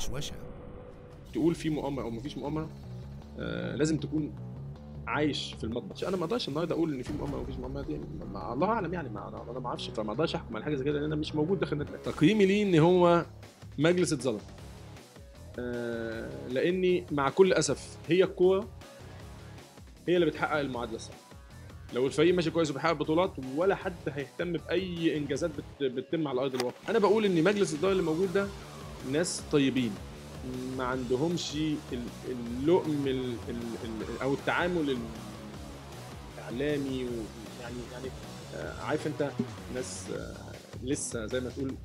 وشوشة تقول في مؤامره او مفيش مؤامره آه لازم تكون عايش في المطبخ انا ما اقدرش النهارده اقول ان في مؤامره او مفيش مؤامره دي مع الله اعلم يعني ما انا أنا ما اعرفش فما اقدرش احكم على حاجه زي كده لان انا مش موجود داخل النادي الأهلي. تقييمي ليه ان هو مجلس اتظلم آه لاني مع كل اسف هي الكوره هي اللي بتحقق المعادله الصح لو الفريق ماشي كويس وبيحقق بطولات ولا حد هيهتم باي انجازات بت- بتتم على ارض الواقع انا بقول ان مجلس الاداره اللي موجود ده ناس طيبين ما عندهمش ال- اللؤم ال- ال- ال- او التعامل الاعلامي ويعني يعني آه، عارف انت ناس آه، لسه زي ما تقول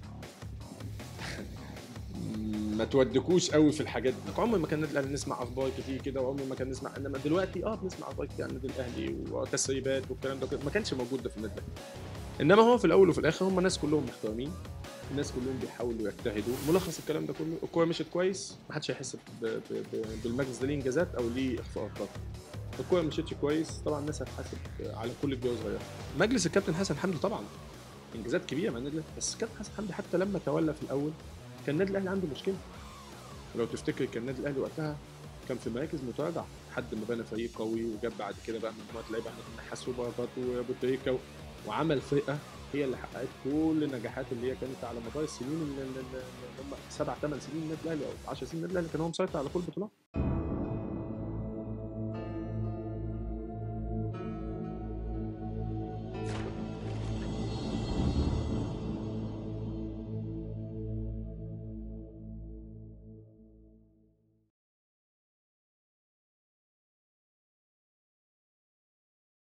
ما تودكوش قوي في الحاجات دي عمر ما كان النادي الاهلي نسمع اخبار كتير كده وعمر ما كان نسمع انما دلوقتي اه بنسمع اخبار كتير عن النادي الاهلي وتسريبات والكلام ده كده ما كانش موجود ده في النادي الاهلي انما هو في الاول وفي الاخر هم ناس كلهم محترمين الناس كلهم بيحاولوا يجتهدوا ملخص الكلام ده كله الكوره مشيت كويس ما حدش هيحس ب- ب- ب- بالمجلس ده ليه انجازات او ليه اخفاقات طبعا الكوره مشيتش كويس طبعا الناس هتحاسب على كل كبيره وصغيره مجلس الكابتن حسن حمدي طبعا انجازات كبيره مع النادي الاهلي بس الكابتن حسن حمدي حتى لما تولى في الاول كان النادي الاهلي عنده مشكله لو تفتكر كان النادي الاهلي وقتها كان في مراكز متراجعه لحد ما بنى فريق قوي وجاب بعد كده بقى مجموعه لعيبه عندك النحاس وبركات وابو تريكه و- وعمل فرقه هي اللي حققت كل النجاحات اللي هي كانت على مدار السنين اللي اللي- اللي هم سبع ثمان سنين النادي الاهلي او 10 سنين النادي الاهلي كان هو مسيطر على كل البطولات